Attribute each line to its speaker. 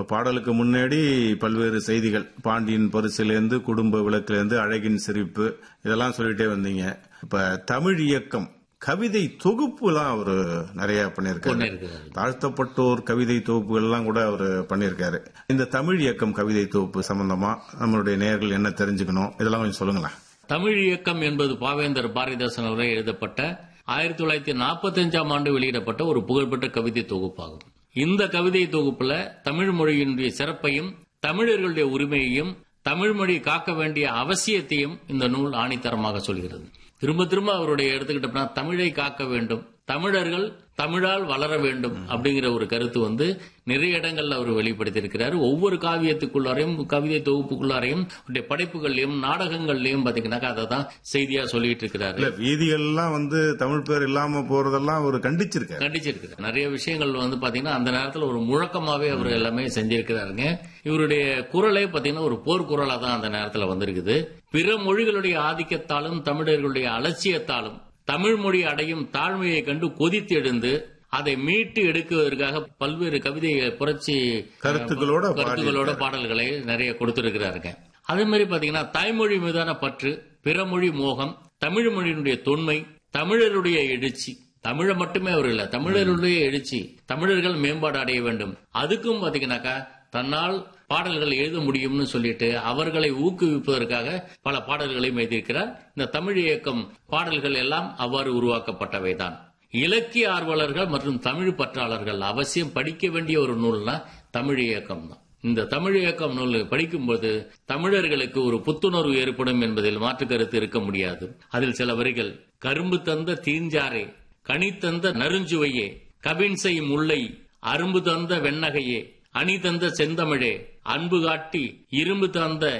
Speaker 1: பாடலுக்கு முன்னாடி பல்வேறு செய்திகள் பாண்டியன் பரிசிலிருந்து குடும்ப விளக்கிலிருந்து அழகின் சிரிப்பு இதெல்லாம் சொல்லிட்டே வந்தீங்க இப்ப தமிழ் இயக்கம் கவிதை தொகுப்புலாம் அவரு நிறைய பண்ணிருக்காரு
Speaker 2: பண்ணியிருக்கிறாரு.
Speaker 1: தாழ்த்தப்பட்டோர் கவிதை தொகுப்புகள்லாம் கூட அவர் பண்ணியிருக்காரு இந்த தமிழ் இயக்கம் கவிதை தொகுப்பு சம்பந்தமா நம்மளுடைய நேயர்கள் என்ன தெரிஞ்சுக்கணும் இதெல்லாம் கொஞ்சம் சொல்லுங்களேன்
Speaker 2: தமிழ் இயக்கம் என்பது பாவேந்தர் பாரதிதாசன் அவரை எழுதப்பட்ட ஆயிரத்தி தொள்ளாயிரத்தி நாற்பத்தஞ்சாம் ஆண்டு வெளியிடப்பட்ட ஒரு புகழ்பெற்ற கவிதை தொகுப்பாகும் இந்த கவிதை தொகுப்புல தமிழ் மொழியினுடைய சிறப்பையும் தமிழர்களுடைய உரிமையையும் தமிழ் மொழி காக்க வேண்டிய அவசியத்தையும் இந்த நூல் ஆணித்தரமாக சொல்கிறது திரும்ப திரும்ப அவருடைய எடுத்துக்கிட்டோம்னா தமிழை காக்க வேண்டும் தமிழர்கள் தமிழால் வளர வேண்டும் அப்படிங்கிற ஒரு கருத்து வந்து நிறைய இடங்கள்ல அவர் வெளிப்படுத்தியிருக்கிறார் ஒவ்வொரு காவியத்துக்குள்ளாரையும் கவிதை தொகுப்புக்குள்ளாரையும் அவருடைய படைப்புகள்லயும் நாடகங்கள்லயும் பாத்தீங்கன்னாக்கா அதை தான் செய்தியா சொல்லிட்டு இருக்கிறாரு
Speaker 1: இல்ல வீதிகள்லாம் வந்து தமிழ் பேர் இல்லாம போறதெல்லாம் அவர் கண்டிச்சிருக்காரு
Speaker 2: கண்டிச்சிருக்கிறார் நிறைய விஷயங்கள் வந்து பாத்தீங்கன்னா அந்த நேரத்துல ஒரு முழக்கமாவே அவர் எல்லாமே செஞ்சிருக்கிறாருங்க இவருடைய குரலே பாத்தீங்கன்னா ஒரு போர் குரலா தான் அந்த நேரத்துல வந்திருக்குது பிற மொழிகளுடைய ஆதிக்கத்தாலும் தமிழர்களுடைய அலட்சியத்தாலும் தமிழ் மொழி அடையும் தாழ்மையை கண்டு கொதித்து எழுந்து அதை மீட்டு எடுக்குவதற்காக பல்வேறு கவிதை புரட்சி
Speaker 1: கருத்துக்களோட
Speaker 2: கருத்துக்களோட பாடல்களை நிறைய கொடுத்திருக்கிறாருங்க அதே மாதிரி பாத்தீங்கன்னா தாய்மொழி மீதான பற்று பிற மொழி மோகம் தமிழ் மொழியினுடைய தொன்மை தமிழருடைய எழுச்சி தமிழை மட்டுமே அவர் இல்ல தமிழருடைய எழுச்சி தமிழர்கள் மேம்பாடு அடைய வேண்டும் அதுக்கும் பாத்தீங்கன்னாக்கா தன்னால் பாடல்கள் எழுத முடியும்னு சொல்லிட்டு அவர்களை ஊக்குவிப்பதற்காக பல பாடல்களையும் எழுதியிருக்கிறார் இந்த தமிழ் இயக்கம் பாடல்கள் எல்லாம் அவ்வாறு உருவாக்கப்பட்டவைதான் இலக்கிய ஆர்வலர்கள் மற்றும் தமிழ் பற்றாளர்கள் அவசியம் படிக்க வேண்டிய ஒரு நூல்னா தமிழ் இயக்கம் தான் இந்த தமிழ் இயக்கம் நூல் படிக்கும்போது தமிழர்களுக்கு ஒரு புத்துணர்வு ஏற்படும் என்பதில் மாற்று கருத்து இருக்க முடியாது அதில் சில வரிகள் கரும்பு தந்த தீஞ்சாரே கனி தந்த நறுஞ்சுவையே கவின் செய்யும் முல்லை அரும்பு தந்த வெண்ணகையே அணி தந்த செந்தமிழே அன்பு காட்டி இரும்பு தந்த